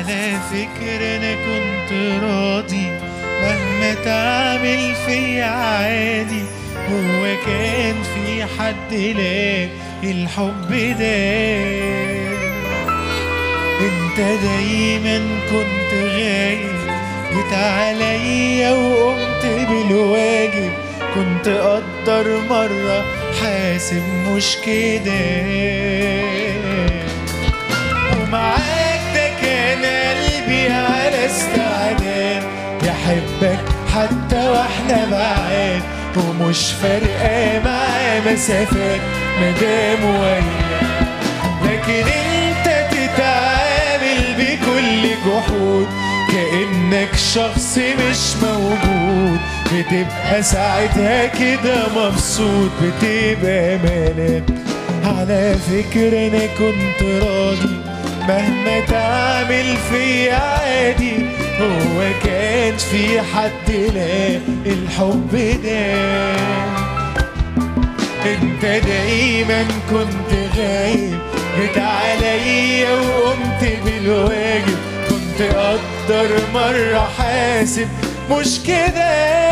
على فكرة أنا كنت راضي مهما تعمل فيا عادي هو كان في حد لاقي الحب ده انت دايما كنت غايب جيت عليا وقمت بالواجب كنت قدر مرة حاسب مش كده ومعاك ده كان قلبي على استعداد يحبك حتى واحنا بعاد ومش فارقة معاه مسافات مدام وياك لكن انت تتعامل بكل جحود كأنك شخص مش موجود بتبقى ساعتها كده مبسوط بتبقى ملام على فكرة انا كنت راضي مهما تعمل فيا عادي هو كان في حد لا الحب ده انت دايما كنت غايب جيت عليا وقمت بالواجب كنت اقدر مرة حاسب مش كده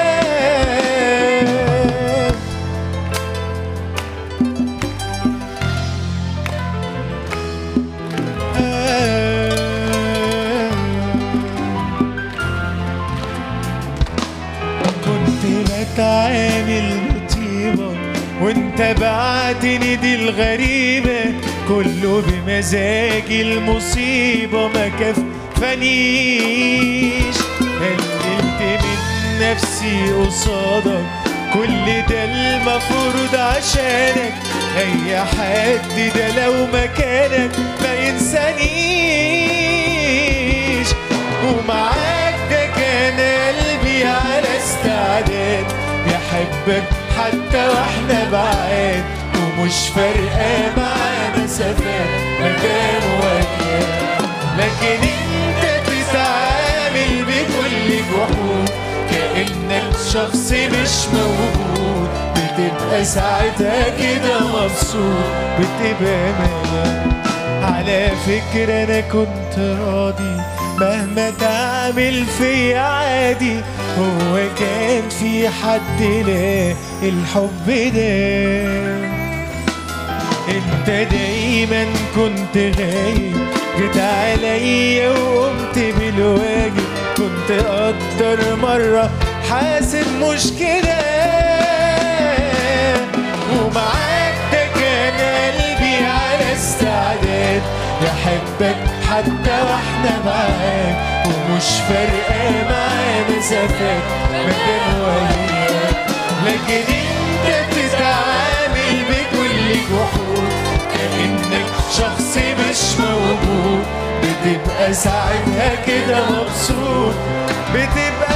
كنت بتعامل بطيبة وانت بعتني دي الغريبة كله بمزاجي المصيبة ما كفانيش قللت من نفسي قصادك كل ده المفروض عشانك اي حد ده لو مكانك ما ينسانيش ومعاك ده كان قلبي على استعداد يحبك حتى واحنا بعاد ومش فارقة معاه مسافات مكان وكان لكن انت تتعامل بكل جحود كأنك شخص مش موجود بتبقى ساعتها كده مبسوط بتبقى ملام على فكرة أنا كنت راضي مهما تعمل فيا عادي هو كان في حد لا الحب ده انت دايما كنت غايب جيت عليا وقمت بالواجب كنت اقدر مرة حاسب مش كده ومعاك ده كان قلبي على استعداد يحبك حتى واحنا معاك ومش فارقة معاه مسافات مكان وياك لكن انت بتتعامل بكل جحود كأنك شخص مش موجود بتبقى ساعتها كده مبسوط بتبقى